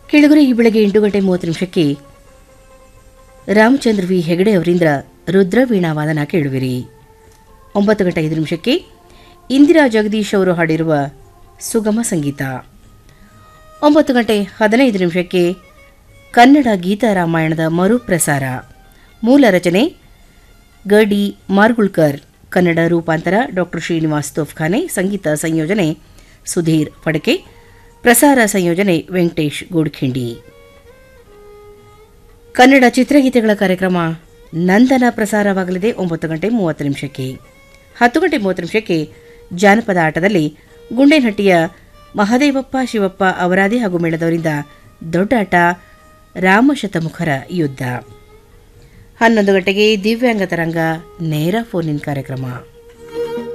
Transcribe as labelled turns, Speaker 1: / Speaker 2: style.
Speaker 1: ಕೆಳಗರೆ ಈ ಬೆಳಗ್ಗೆ ಎಂಟು ಗಂಟೆ ಮೂವತ್ತು ನಿಮಿಷಕ್ಕೆ ರಾಮಚಂದ್ರ ವಿ ಹೆಗಡೆ ಅವರಿಂದ ರುದ್ರವೀಣಾ ವಾದನ ಕೇಳುವಿರಿ ಒಂಬತ್ತು ಗಂಟೆ ಐದು ನಿಮಿಷಕ್ಕೆ ಇಂದಿರಾ ಜಗದೀಶ್ ಅವರು ಹಾಡಿರುವ ಸುಗಮ ಸಂಗೀತ ಒಂಬತ್ತು ಗಂಟೆ ಹದಿನೈದು ನಿಮಿಷಕ್ಕೆ ಕನ್ನಡ ಗೀತಾರಾಮಾಯಣದ ಮರುಪ್ರಸಾರ ಮೂಲ ರಚನೆ ಗಡಿ ಮಾರ್ಗುಳ್ಕರ್ ಕನ್ನಡ ರೂಪಾಂತರ ಡಾಕ್ಟರ್ ಶ್ರೀನಿವಾಸ್ ತೋಫ್ಖಾನೆ ಸಂಗೀತ ಸಂಯೋಜನೆ ಸುಧೀರ್ ಫಡಕೆ ಪ್ರಸಾರ ಸಂಯೋಜನೆ ವೆಂಕಟೇಶ್ ಗೋಡ್ಖಿಂಡಿ ಕನ್ನಡ ಚಿತ್ರಗೀತೆಗಳ ಕಾರ್ಯಕ್ರಮ ನಂದನ ಪ್ರಸಾರವಾಗಲಿದೆ ಒಂಬತ್ತು ಗಂಟೆ ಮೂವತ್ತು ನಿಮಿಷಕ್ಕೆ ಹತ್ತು ಗಂಟೆ ಮೂವತ್ತು ನಿಮಿಷಕ್ಕೆ ಜಾನಪದ ಆಟದಲ್ಲಿ ಗುಂಡೇನಹಟ್ಟಿಯ ಮಹದೇವಪ್ಪ ಶಿವಪ್ಪ ಅವರಾದಿ ಹಾಗೂ ಮೇಳದವರಿಂದ ದೊಡ್ಡಾಟ ರಾಮಶತಮುಖರ ಯುದ್ಧ ಹನ್ನೊಂದು ಗಂಟೆಗೆ ದಿವ್ಯಾಂಗ ತರಂಗ ನೇರ ಫೋನ್ ಇನ್ ಕಾರ್ಯಕ್ರಮ